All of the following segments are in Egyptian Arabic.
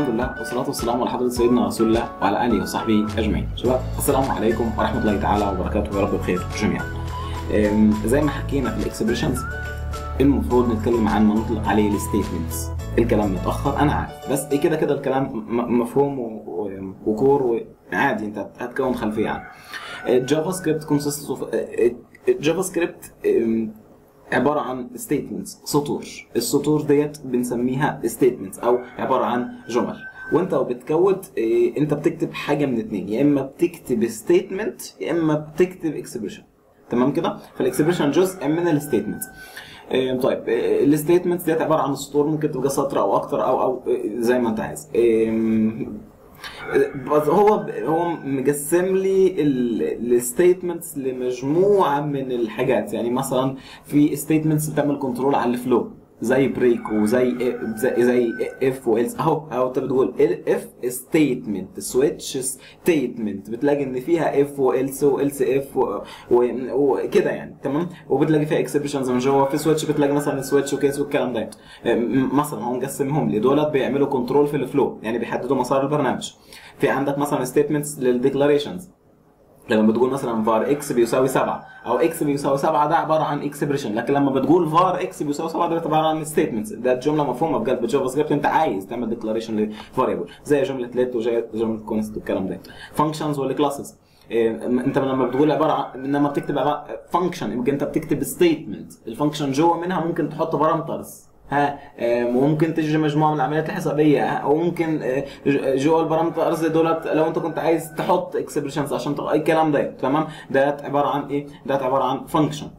الحمد لله والصلاة والسلام على حضرة سيدنا رسول الله وعلى آله وصحبه أجمعين. شباب السلام عليكم ورحمة الله تعالى وبركاته يا رب بخير جميعا. أم، زي ما حكينا في الاكسبريشنز المفروض نتكلم عن ما نطلق عليه الستيتمنتس. الكلام متأخر أنا عارف بس كده كده الكلام م- مفهوم و- و- وكور وعادي أنت هتكون خلفية عنه. جافا سكريبت consists of جافا سكريبت عباره عن ستيتمنتس سطور السطور ديت بنسميها ستيتمنتس او عباره عن جمل وانت وبتكود إيه، انت بتكتب حاجه من اتنين يا اما بتكتب ستيتمنت يا اما بتكتب اكسبريشن تمام كده فالاكسبريشن جزء من الستيتمنت طيب الستيتمنتس ديت عباره عن سطور ممكن تبقى سطر او اكتر او او إيه، زي ما انت عايز إيه، بس هو هو مقسم لي الستيتمنتس لمجموعه من الحاجات يعني مثلا في ستيتمنتس بتعمل كنترول على الفلو زي بريك وزي زي زي اف والس اهو اهو انت بتقول اف ستيتمنت سويتش ستيتمنت بتلاقي ان فيها اف والس والس اف وكده يعني تمام وبتلاقي فيها اكسبريشنز من جوه في سويتش بتلاقي مثلا سويتش وكيس والكلام ده م- مثلا هو مقسمهم لي دولت بيعملوا كنترول في الفلو يعني بيحددوا مسار البرنامج في عندك مثلا ستيتمنتس للديكلاريشنز لما بتقول مثلا فار اكس بيساوي 7 او اكس بيساوي 7 ده عباره عن اكسبريشن لكن لما بتقول فار اكس بيساوي 7 ده عباره عن ستيتمنتس ده جمله مفهومه بقلب جافا سكريبت انت عايز تعمل ديكلاريشن لفاريبل زي جمله ليت وزي جمله كونست والكلام ده فانكشنز ولا كلاسز انت لما بتقول عباره عن لما بتكتب فانكشن يمكن انت بتكتب ستيتمنت الفانكشن جوه منها ممكن تحط بارامترز ها آه، وممكن تجري مجموعه من العمليات الحسابيه ها، او ممكن آه، ج- جوه البارامترز دولت لو انت كنت عايز تحط اكسبريشنز عشان تغ- اي كلام ده تمام ده عباره عن ايه ده عباره عن فانكشن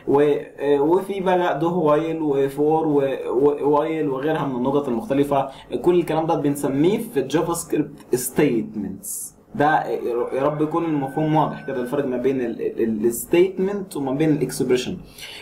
وفي بقى ده وايل وفور ووايل وغيرها من النقط المختلفه كل الكلام ده بنسميه في الجافا سكريبت ستيتمنتس ده يا رب يكون المفهوم واضح كده الفرق ما بين الستيتمنت وما بين الاكسبريشن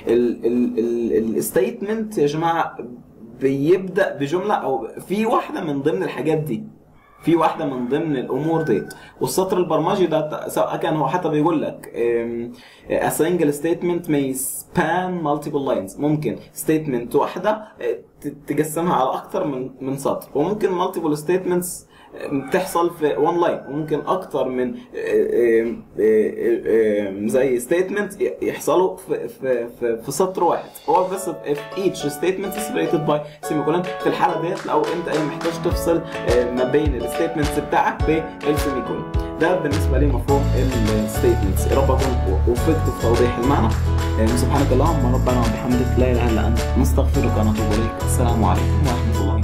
الستيتمنت يا جماعه بيبدا بجمله او في واحده من ضمن الحاجات دي في واحده من ضمن الامور ديت والسطر البرمجي ده سواء كان هو حتى بيقول لك أم، a single statement may span multiple lines ممكن statement واحده أه، ت- تقسمها على اكتر من من سطر وممكن multiple statements أم، تحصل في one line وممكن اكتر من أم، أم، زي statement ي- يحصلوا في في في, في سطر واحد هو بس if each statement is separated by semicolon في الحاله ديت لو انت ايه محتاج تفصل أه، ما بين الستيتمنتس بتاعك بالسيميكولون ده بالنسبه لي مفهوم الستيتمنتس يا رب اكون وفقت في توضيح المعنى أه، سبحانك اللهم ربنا وبحمدك لا اله الا انت نستغفرك ونتوب اليك السلام عليكم ورحمه الله